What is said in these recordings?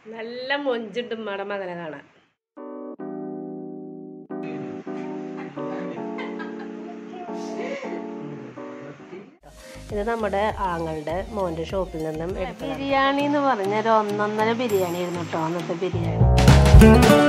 നല്ല മൊഞ്ചുണ്ട് ഉമ്മയുടെ മകനെ കാണാൻ ഇത് നമ്മുടെ ആങ്ങളുടെ മോൻ്റെ ഷോപ്പിൽ നിന്നും എടുത്ത ബിരിയാണി എന്ന് പറഞ്ഞ ഒരു ഒന്നൊന്നര ബിരിയാണി ആയിരുന്നു കേട്ടോ അന്നത്തെ ബിരിയാണി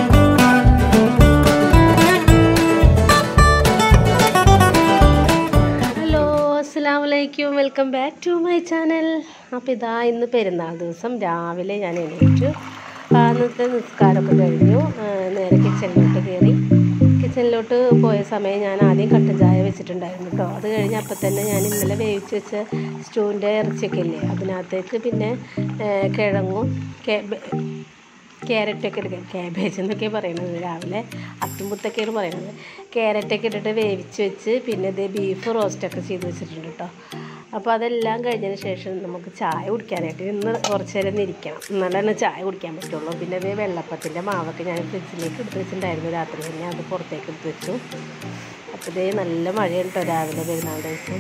ഹലോ അസ്സാം വലൈക്കും welcome back to my channel അപ്പോൾ ഇതാ ഇന്ന് പെരുന്നാൾ ദിവസം രാവിലെ ഞാൻ എണീറ്റു ആ, അന്നത്തെ നിസ്കാരമൊക്കെ കഴിഞ്ഞു ആ, നേരെ കിച്ചണിലോട്ട് കയറി കിച്ചണിലോട്ട് പോയ സമയം ഞാൻ ആദ്യം കട്ടൻ ചായ വെച്ചിട്ടുണ്ടായിരുന്നു കേട്ടോ അത് കഴിഞ്ഞ് അപ്പം തന്നെ ഞാൻ ഇന്നലെ വേവിച്ച് വെച്ച സ്റ്റൂവിൻ്റെ ഇറച്ചിയൊക്കെ ഇല്ലേ അതിനകത്തേക്ക് പിന്നെ ആ, കിഴങ്ങും കേ- ക്യാരറ്റൊക്കെ എടുക്കുക ക്യാബേജ് എന്നൊക്കെ പറയണത് രാവിലെ അത്തുമ്പുത്തൊക്കെയാണ് പറയണത് ക്യാരറ്റൊക്കെ ഇട്ടിട്ട് വേവിച്ച് വെച്ച് പിന്നെ ഇത് ബീഫ് റോസ്റ്റൊക്കെ ചെയ്ത് വെച്ചിട്ടുണ്ട് കേട്ടോ അപ്പോൾ അതെല്ലാം കഴിഞ്ഞതിന് ശേഷം നമുക്ക് ചായ കുടിക്കാനായിട്ട് ഇന്ന് കുറച്ച് നേരം ഒന്ന് ഇരിക്കണം എന്നാലാണ് ചായ കുടിക്കാൻ പറ്റുള്ളൂ പിന്നെ ഇത് വെള്ളപ്പത്തിൻ്റെ മാവൊക്കെ ഞാൻ ഫ്രിഡ്ജിലേക്ക് എടുത്ത് വെച്ചിട്ടുണ്ടായിരുന്നു രാത്രി തന്നെ അത് പുറത്തേക്ക് എടുത്ത് വെച്ചു അപ്പോൾ ഇതേ നല്ല മഴയാണ് കേട്ടോ രാവിലെ പെരുന്നാൾ ദിവസം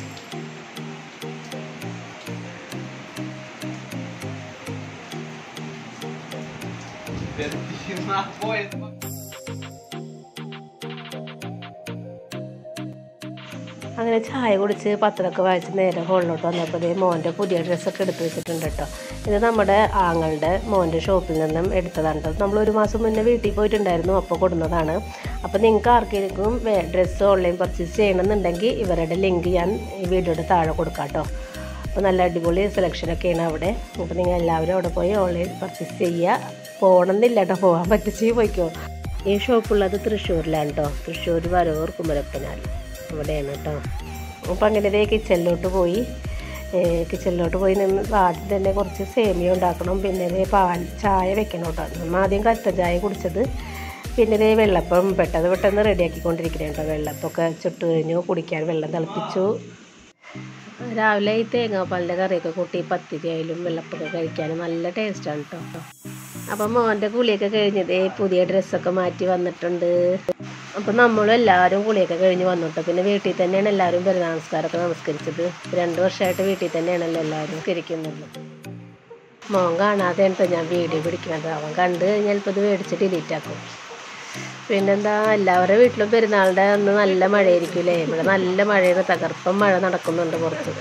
അങ്ങനെ ചായ കുടിച്ച് പത്രമൊക്കെ വായിച്ച് നേരെ ഹോളിലോട്ട് വന്നപ്പോൾ ദേ മോൻ്റെ പുതിയ ഡ്രസ്സൊക്കെ എടുത്ത് വെച്ചിട്ടുണ്ട് കേട്ടോ ഇത് നമ്മുടെ ആങ്ങളുടെ മോൻ്റെ ഷോപ്പിൽ നിന്നും എടുത്തതാണ് കേട്ടോ നമ്മൾ ഒരു മാസം മുന്നേ വീട്ടിൽ പോയിട്ടുണ്ടായിരുന്നു അപ്പോൾ കൊടുന്നതാണ് അപ്പോൾ നിങ്ങൾക്ക് ആർക്കെങ്കിലും ഡ്രസ്സ് ഓൺലൈൻ പർച്ചേസ് ചെയ്യണമെന്നുണ്ടെങ്കിൽ ഇവരുടെ ലിങ്ക് ഞാൻ ഈ വീഡിയോയുടെ താഴെ കൊടുക്കാം കേട്ടോ അപ്പോൾ നല്ല അടിപൊളി സെലക്ഷനൊക്കെയാണ് അവിടെ അപ്പോൾ നിങ്ങൾ എല്ലാവരും അവിടെ പോയി ഓൺലൈൻ പർച്ചേസ് ചെയ്യുക പോകണമെന്നില്ല കേട്ടോ പോകാൻ പറ്റിച്ച് പോയിക്കോ ഈ ഷോപ്പുള്ളത് തൃശ്ശൂരിലാണ് കേട്ടോ തൃശ്ശൂർ വരവൂർ കുമരപ്പനാൽ അവിടെയാണ് കേട്ടോ അപ്പോൾ അങ്ങനെ ദേ കിച്ചണിലോട്ട് പോയി കിച്ചണിലോട്ട് പോയി നിന്ന് ആദ്യം തന്നെ കുറച്ച് സേമിയ ഉണ്ടാക്കണം പിന്നെ ദേ പാൽ ചായ വെക്കണം കേട്ടോ നമ്മൾ ആദ്യം കറ്റ ചായ കുടിച്ചത് പിന്നെ ദേ വെള്ളപ്പം പെട്ടെന്ന് പെട്ടെന്ന് റെഡിയാക്കിക്കൊണ്ടിരിക്കണം കേട്ടോ വെള്ളപ്പൊക്കെ ചുട്ട് കഴിഞ്ഞു കുടിക്കാൻ വെള്ളം തിളപ്പിച്ചു രാവിലെ ഈ തേങ്ങാപ്പാലിൻ്റെ കറിയൊക്കെ കൂട്ടി പത്തിരി ആയാലും വെള്ളപ്പൊക്കെ കഴിക്കാൻ നല്ല ടേസ്റ്റാണ് കേട്ടോ അപ്പം മോൻ്റെ കുളിയൊക്കെ കഴിഞ്ഞതേ പുതിയ ഡ്രസ്സൊക്കെ മാറ്റി വന്നിട്ടുണ്ട് അപ്പം നമ്മളും എല്ലാവരും കുളിയൊക്കെ കഴിഞ്ഞ് വന്നിട്ട് പിന്നെ വീട്ടിൽ തന്നെയാണ് എല്ലാവരും പെരുന്നാൾ നമസ്കാരമൊക്കെ നമസ്കരിച്ചത് രണ്ട് വർഷമായിട്ട് വീട്ടിൽ തന്നെയാണല്ലോ എല്ലാവരും ഇരിക്കുന്നത് മോൻ കാണാതെ കേട്ടോ ഞാൻ വീഡിയോ പിടിക്കുന്നത് അവൻ കണ്ട് കഴിഞ്ഞാൽ ഇപ്പോൾ ഇത് മേടിച്ച് ഡിലീറ്റ് ആക്കും പിന്നെന്താ എല്ലാവരുടെ വീട്ടിലും പെരുന്നാളുടെ അന്ന് നല്ല മഴയായിരിക്കും അല്ലേ ഇവിടെ നല്ല മഴയാണ് തകർപ്പം മഴ നടക്കുന്നുണ്ട് പുറത്ത്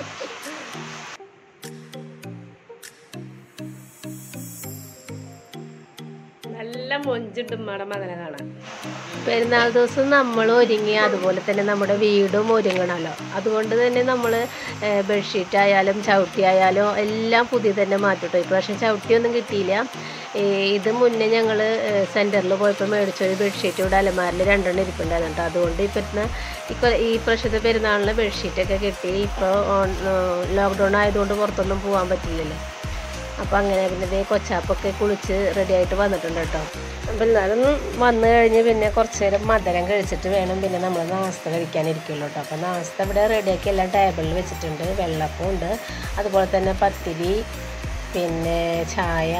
നല്ല മൊഞ്ചുണ്ട് ഉമ്മയുടെ മകനെ കാണാൻ പെരുന്നാൾ ദിവസം നമ്മൾ ഒരുങ്ങി അതുപോലെ തന്നെ നമ്മുടെ വീടും ഒരുങ്ങണമല്ലോ അതുകൊണ്ട് തന്നെ നമ്മൾ ബെഡ്ഷീറ്റ് ആയാലും ചവിട്ടി ആയാലും എല്ലാം പുതിയ തന്നെ മാറ്റിട്ടോ ഇപ്രാവശ്യം ചവിട്ടിയൊന്നും കിട്ടിയില്ല ഏ, ഇത് മുന്നേ ഞങ്ങൾ സെൻറ്ററിൽ പോയപ്പോൾ മേടിച്ചൊരു ബെഡ്ഷീറ്റ് ഇവിടെ അലമാരിൽ രണ്ടെണ്ണം ഇരിപ്പുണ്ടായിരുന്നു കേട്ടോ അതുകൊണ്ട് ഇപ്പം ഇപ്പോൾ ഈ പ്രാവശ്യത്തെ പെരുന്നാളിന് ബെഡ്ഷീറ്റൊക്കെ കിട്ടി ഇപ്പോൾ ലോക്ക്ഡൗൺ ആയതുകൊണ്ട് പുറത്തൊന്നും പോകാൻ പറ്റില്ലല്ലോ അപ്പോൾ അങ്ങനെ പിന്നെ ഇതേ കൊച്ചാപ്പൊക്കെ കുളിച്ച് റെഡി ആയിട്ട് വന്നിട്ടുണ്ട് കേട്ടോ അപ്പോൾ എന്നാലും വന്നു കഴിഞ്ഞ് പിന്നെ കുറച്ച് നേരം മധുരം കഴിച്ചിട്ട് വേണം പിന്നെ നമ്മൾ നാസ്ത കഴിക്കാനിരിക്കുള്ളൂ കേട്ടോ അപ്പോൾ നാസ്ത ഇവിടെ റെഡിയാക്കി എല്ലാം ടേബിളിൽ വെച്ചിട്ടുണ്ട് വെള്ളപ്പം ഉണ്ട് അതുപോലെ തന്നെ പത്തിരി പിന്നെ ചായ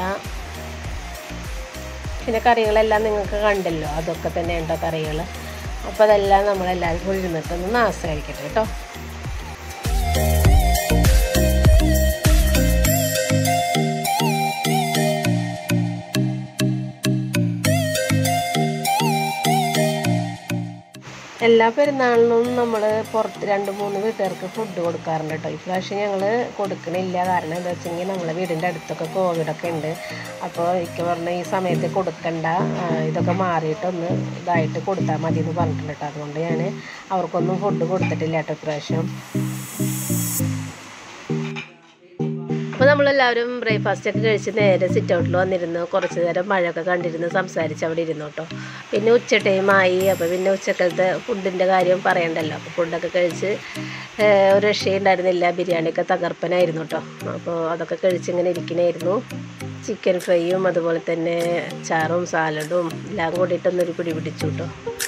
പിന്നെ കറികളെല്ലാം നിങ്ങൾക്ക് കണ്ടല്ലോ അതൊക്കെ തന്നെ ഉണ്ടോ കറികൾ അപ്പോൾ അതെല്ലാം നമ്മളെല്ലാവരും കൂടി ഇരുന്നിട്ടൊന്ന് നാസ്ത കഴിക്കട്ടെ കേട്ടോ എല്ലാ പെരുന്നാളിനും നമ്മൾ പുറത്ത് രണ്ട് മൂന്ന് വീട്ടുകാർക്ക് ഫുഡ് കൊടുക്കാറുണ്ട് കേട്ടോ ഇപ്രാവശ്യം ഞങ്ങൾ കൊടുക്കണില്ല കാരണം എന്താ വെച്ചെങ്കിൽ നമ്മളെ വീടിൻ്റെ അടുത്തൊക്കെ കോവിഡൊക്കെ ഉണ്ട് അപ്പോൾ എനിക്ക് പറഞ്ഞ ഈ സമയത്ത് കൊടുക്കണ്ട ആ, ഇതൊക്കെ മാറിയിട്ടൊന്ന് ഇതായിട്ട് കൊടുത്താൽ മതി എന്ന് പറഞ്ഞിട്ടുണ്ട് കേട്ടോ അതുകൊണ്ട് ഞാൻ അവർക്കൊന്നും ഫുഡ് കൊടുത്തിട്ടില്ല കേട്ടോ ഇപ്രാവശ്യം അപ്പോൾ നമ്മളെല്ലാവരും ബ്രേക്ക്ഫാസ്റ്റ് ഒക്കെ കഴിച്ച് നേരെ സിറ്റ് ഔട്ടിൽ വന്നിരുന്നു കുറച്ച് നേരം മഴയൊക്കെ കണ്ടിരുന്ന് സംസാരിച്ച് അവിടെ ഇരുന്നു കേട്ടോ പിന്നെ ഉച്ച ടൈമായി അപ്പോൾ പിന്നെ ഉച്ചക്കലത്തെ ഫുഡിൻ്റെ കാര്യം പറയണ്ടല്ലോ അപ്പോൾ ഫുഡൊക്കെ കഴിച്ച് ഏഹ്, ഒരു രക്ഷയുണ്ടായിരുന്നില്ല ബിരിയാണിയൊക്കെ തകർപ്പനായിരുന്നു കേട്ടോ അപ്പോൾ അതൊക്കെ കഴിച്ച് ഇങ്ങനെ ഇരിക്കണായിരുന്നു ചിക്കൻ ഫ്രൈയും അതുപോലെ തന്നെ ചാറും സാലഡും എല്ലാം കൂടിയിട്ടൊന്നൊരു പിടി പിടിച്ചു കേട്ടോ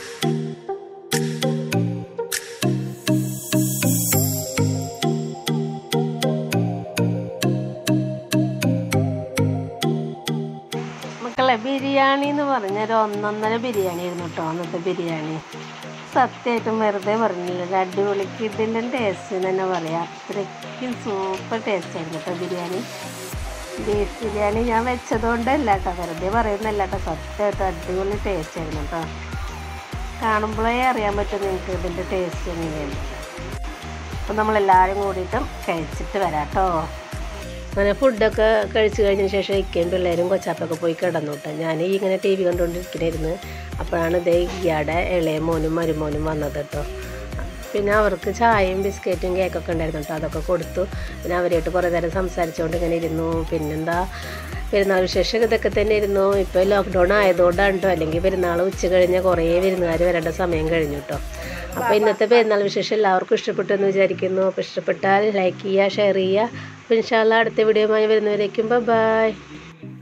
മക്കളെ ബിരിയാണി എന്ന് പറഞ്ഞൊരു ഒന്നൊന്നര ബിരിയാണി ആയിരുന്നു കേട്ടോ അന്നത്തെ ബിരിയാണി സത്യമായിട്ടും വെറുതെ പറഞ്ഞില്ല ഒരു അടിപൊളി കിഡിൻ്റെ ടേസ്റ്റ് എന്ന് തന്നെ പറയാം അത്രയ്ക്കും സൂപ്പർ ടേസ്റ്റ് ആയിരുന്നു കേട്ടോ ബിരിയാണി ബീഫ് ബിരിയാണി ഞാൻ വെച്ചതുകൊണ്ടല്ല കേട്ടോ വെറുതെ പറയുന്നല്ല കേട്ടോ സത്യമായിട്ട് അടിപൊളി ടേസ്റ്റ് ആയിരുന്നു കേട്ടോ കാണുമ്പോഴേ അറിയാൻ പറ്റും നിങ്ങൾക്ക് ഇതിൻ്റെ ടേസ്റ്റ് എങ്ങനെയാണ് അപ്പം നമ്മളെല്ലാവരും കൂടിയിട്ടും കഴിച്ചിട്ട് വരാം കേട്ടോ അങ്ങനെ ഫുഡൊക്കെ കഴിച്ച് കഴിഞ്ഞ ശേഷം ഇക്കയും പിള്ളേരും കൊച്ചാപ്പൊക്കെ പോയി കിടന്നു കേട്ടോ ഞാൻ ഈ ഇങ്ങനെ ടി വി കണ്ടുകൊണ്ടിരിക്കണായിരുന്നു അപ്പോഴാണ് ഇതേ ഇയാടെ ഇളയ മോനും മരുമോനും വന്നത് കേട്ടോ പിന്നെ അവർക്ക് ചായയും ബിസ്ക്കറ്റും കേക്കൊക്കെ ഉണ്ടായിരുന്നു കേട്ടോ അതൊക്കെ കൊടുത്തു പിന്നെ അവരായിട്ട് കുറേ നേരം സംസാരിച്ചുകൊണ്ട് ഇങ്ങനെ ഇരുന്നു പിന്നെന്താ പെരുന്നാൾ വിശേഷം ഇതൊക്കെ തന്നെ ഇരുന്നു ഇപ്പോൾ ലോക്ക്ഡൗൺ ആയതുകൊണ്ടാണ് കേട്ടോ അല്ലെങ്കിൽ പെരുന്നാൾ ഉച്ച കഴിഞ്ഞ് കുറേ വിരുന്നുകാർ വരേണ്ട സമയം കഴിഞ്ഞു കേട്ടോ അപ്പോൾ ഇന്നത്തെ പെരുന്നാൾ വിശേഷം എല്ലാവർക്കും ഇഷ്ടപ്പെട്ടു എന്ന് വിചാരിക്കുന്നു അപ്പോൾ ഇഷ്ടപ്പെട്ടാൽ ലൈക്ക് ചെയ്യുക ഷെയർ ചെയ്യുക അപ്പോൾ ഇൻഷാല്ല അടുത്ത വീഡിയോയുമായി വരുന്നവരേക്കും ബൈ